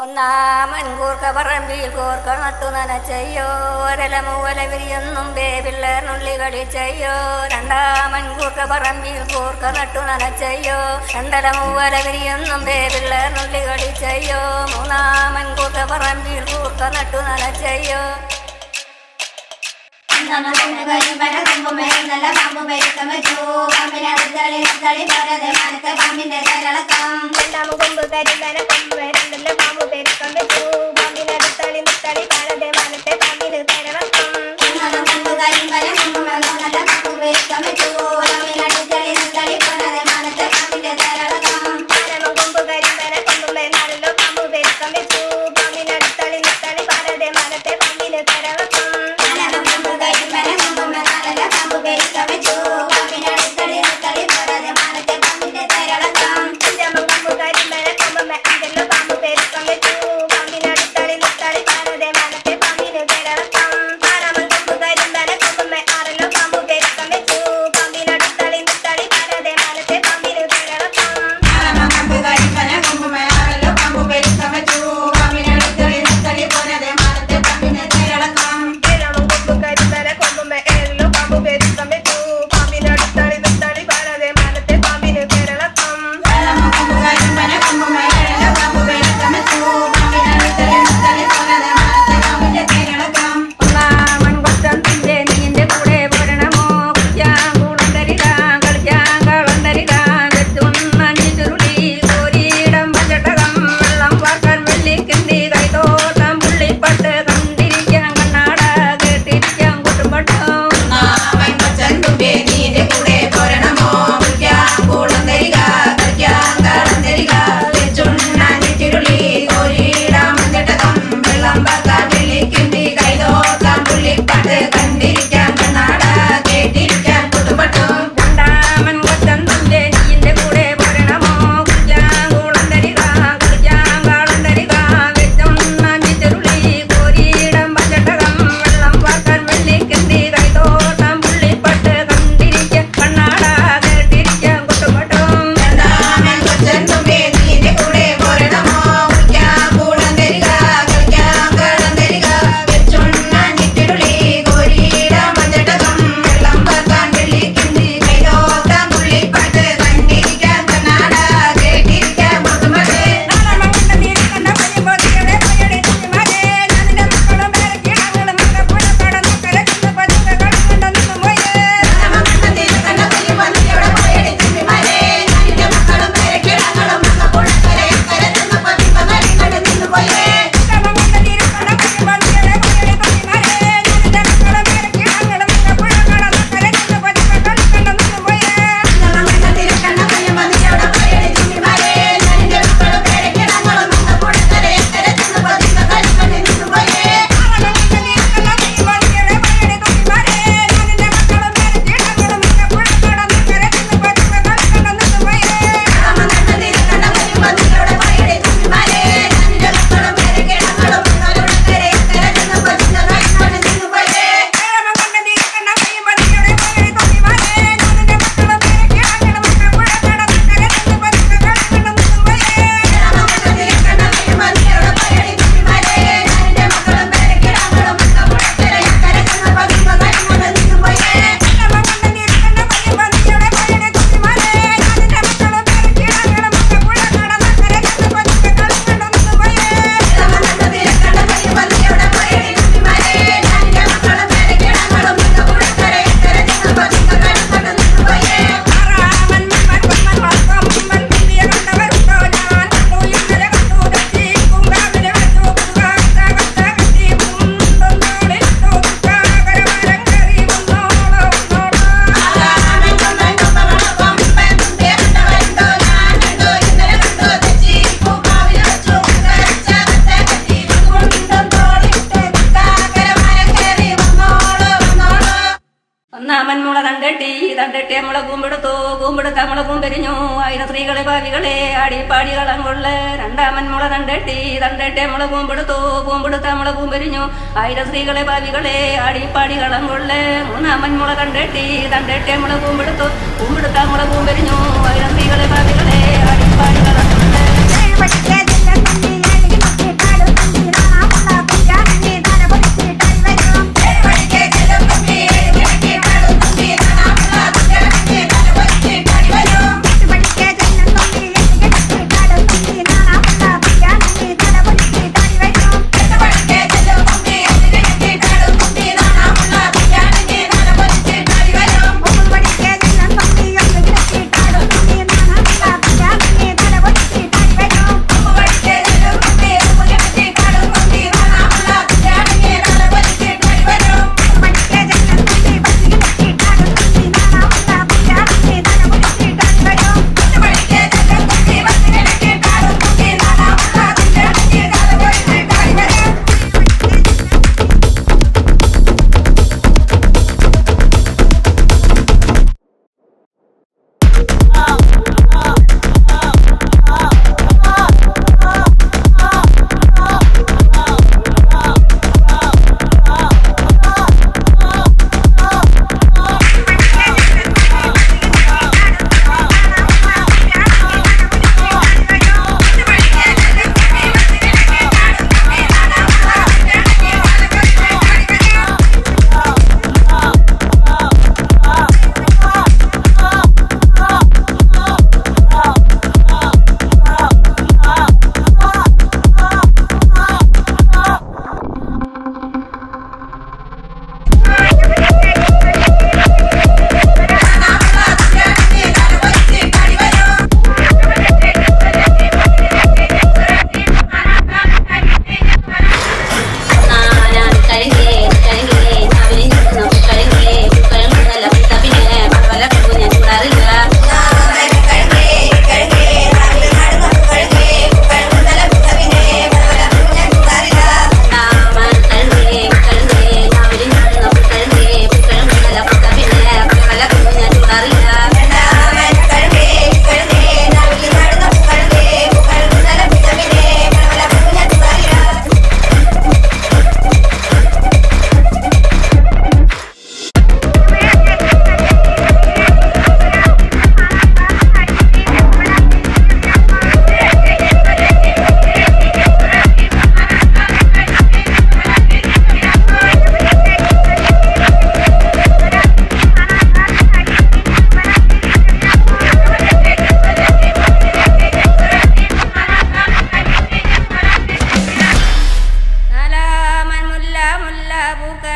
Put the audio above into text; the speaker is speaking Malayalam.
ഒന്നാമൻ കൂർക്ക പറമ്പിൽ കൂർക്ക നട്ടു നനച്ചയ്യോ ഒരല മൂവല വിരിയൊന്നും ബേപിള്ളേർന്നുള്ളി കളിച്ചയ്യോ രണ്ടാമൻ കൂർക്ക പറമ്പിൽ കൂർക്ക നട്ടു നനച്ചയ്യോ രണ്ടല മൂവല വിരിയൊന്നും ബേപിള്ളേർന്നുള്ളി കളിച്ചയ്യോ മൂന്നാമൻ കൂർക്ക പറമ്പിൽ കൂർക്ക നട്ടു നനച്ചയ്യോ രണ്ടാമ കൊമ്പ് കരിമ്പന കൊമ്പ് രണ്ടല്ല പാമ്പ് പെരുക്കം വെച്ചു പാമ്പിനടുത്തളി നിത്തളി പഴതെ മനത്തെ പാമ്പിന് തരണക്കം രണ്ടാമ കൊമ്പ് കരിമ്പന കൊമ്പ് നല്ലോ പാമ്പ് പെരുക്കം വെച്ചു പാമ്പിനടുത്തളി നിത്തളി പഴതെ മനത്തെ പാമ്പിന് തരണക്കം അഞ്ചാമ കൊമ്പ് കരിമ്പന കൊമ്പ് അഞ്ചല്ലോ പാമ്പ് പെരുക്കം വെച്ചു പാമ്പിനടുത്തളി നിത്തളി പഴതെ മനത്തെ പാമ്പിന് തരണക്കം ആറാമ കൊമ്പ് കരിമ്പന കൊമ്പ് ആറല്ലോ പാമ്പ് പെരുക്കം വെച്ചു പാമ്പിനടുത്തളി നിത്തളി പഴതെ മനത്തെ പാമ്പിന് തരണക്കം ഏഴാമം കൊമ്പ് കരിമ്പന കൊമ്പുമ്മ ഏഴിലോ പാമ്പ് പെരുക്കം വെച്ചു പാമ്പിനടുത്തളി നിത്തളി പഴതെ മനത്തെ പാമ്പിന് തരണക്കം ഒന്നാമൻ കൊച്ചന്തിന്റെ നീന്റെ കൂടെ പോരണമോ കുളിക്കാൻ കൂളം തരിക കളിക്കാൻ കളം തരിക വെച്ചുണ്ണി ചുരുളി കോരിയിടം പച്ചട്ടകം വെള്ളം വാർക്കാൻ വെള്ളിക്കിണ്ടി കൈതോട്ടം പുള്ളിപ്പട്ട് കണ്ടിരിക്കാൻ കണ്ണാട കേട്ടിരിക്കാൻ കുട്ടുമ്പട്ടോ രണ്ടാമൻ കൊച്ചന്തിന്റെ നീന്റെ കൂടെ പോരണമോ കുളിക്കാൻ കൂളം തരിക കളിക്കാൻ കളം തരിക വെച്ചുണ്ണി ചുരുളി കോരിയിടം പച്ചട്ടകം വെള്ളം വാർക്കാൻ വെള്ളിക്കിണ്ടി കൈതോട്ടം പുള്ളിപ്പട്ട് കണ്ടിരിക്കാൻ കണ്ണാട കേട്ടിരിക്കാൻ കുട്ടുമ്പട്ടോ ഒന്നാമൻ മുള തണ്ടെട്ടി തണ്ടെട്ടി നമ്മളെ കൂമ്പെടുത്തു കൂമ്പെടുത്ത നമ്മളെ കൂമ്പെരിഞ്ഞു ആയിരം സ്ത്രീകളെ ഭാവികളെ ആടിപ്പാടി കളം കൊള്ള് രണ്ടാമൻ മുള തണ്ടെട്ടി തണ്ടെട്ടി നമ്മളെ കൂമ്പെടുത്തു കൂമ്പെടുത്ത നമ്മളെ കൂമ്പെരിഞ്ഞു ആയിരം സ്ത്രീകളെ ഭാവികളെ ആടിപ്പാടി കളം കൊള്ള് മൂന്നാമൻ മുള തണ്ടെട്ടി തണ്ടെട്ടി നമ്മളെ കൂമ്പെടുത്തു കൂമ്പെടുത്ത നമ്മളെ കൂമ്പെരിഞ്ഞു ആയിരം സ്ത്രീകളെ ഭാവികളെ ആടിപ്പാടി കളം കൊള്ള് പട്ടിക ജില്ല കൊണ്ടി പൂക്ക